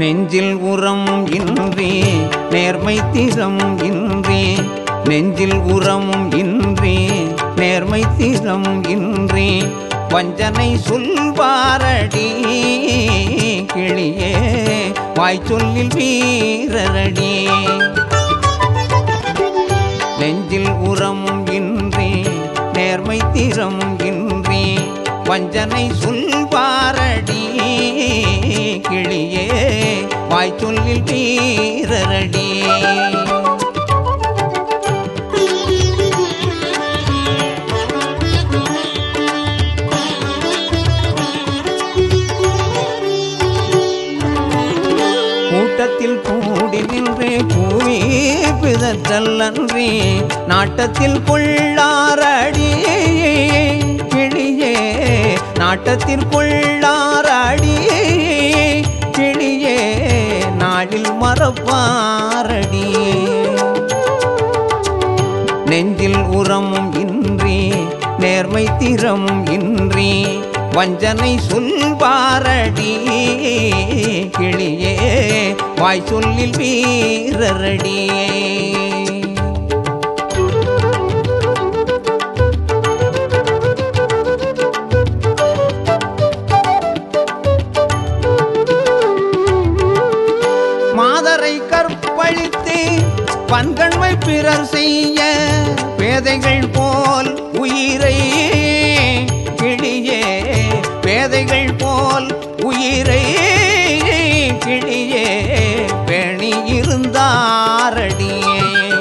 நெஞ்சில் உரம் இன்றி நேர்மை திறம் இன்றி நெஞ்சில் உரம் இன்றி நேர்மை திறம் இன்றி வஞ்சனை சொல்வாரடி கிளியே வாய் சொல்லில் வீரரடி நெஞ்சில் உரம் இன்றி நேர்மை திறம் இன்றி வஞ்சனை சொல்வாரடி கிளியே வாய் சொல்லில் வீரரடி கூட்டத்தில் கூடி நின்றே பூவி பிதற்றல்லன்றி நாட்டத்தில் கொள்ளாரடி கிளியே நாட்டத்தில் கொள்ளாரடி கிளியே நாளில் மறப்பாரடி நெஞ்சில் உரமும் இன்றி நேர்மை திறமும் இன்றி வஞ்சனை சொல்வாரடி கிளியே வாய் சொல்லில் வீரரடி மாதரை கற்பழித்து பன்கண்மை பிறர் செய்ய பேதைகள் போல் உயிரை கிளியே பேதைகள் போல் உயிரை கிளியே பேணி இருந்தாரடியே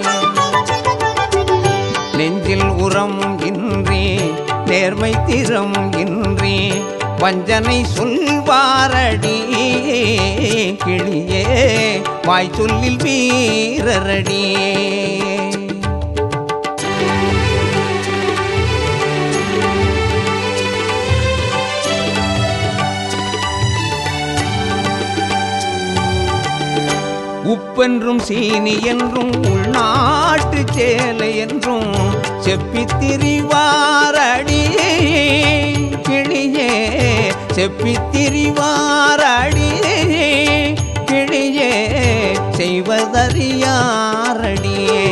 நெஞ்சில் உரம் இன்றி நேர்மை திறம் இன்றி வஞ்சனை சொல்வாரடி கிளியே வாய் சொல்லில் வீரரடி உப்பென்றும் சீனி என்றும் உள்நாட்டு சேலை என்றும் செப்பித்திரிவாரடி கிளியே செப்பித்திரிவாரடி கிளியே செய்வதறியாரடியே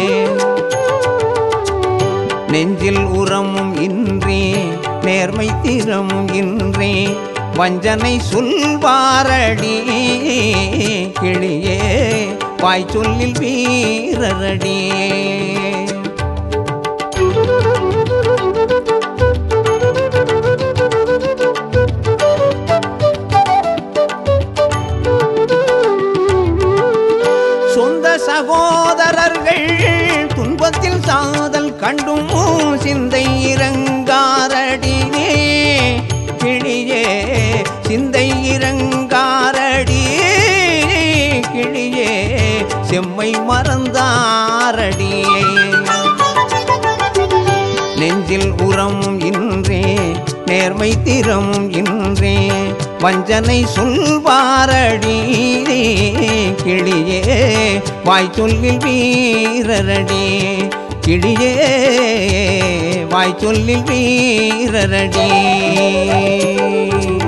நெஞ்சில் உரமும் இன்றி நேர்மை திறமும் இன்றி வஞ்சனை சொல்வாரடி கிளியே வாய் சொல்லில் வீரரடி சொந்த சகோதரர்கள் துன்பத்தில் சாதல் கண்டும் சிந்தை இறங்காரடினே கிளியே சிந்தை இறங்காரடி கிளியே செம்மை மறந்தாரடியே நெஞ்சில் உரம் இன்றே நேர்மை திறம் இன்றே வஞ்சனை சொல்வாரடி கிளியே வாய் சொல்லில் வீரரடி கிளியே வாய் சொல்லில் வீரரடி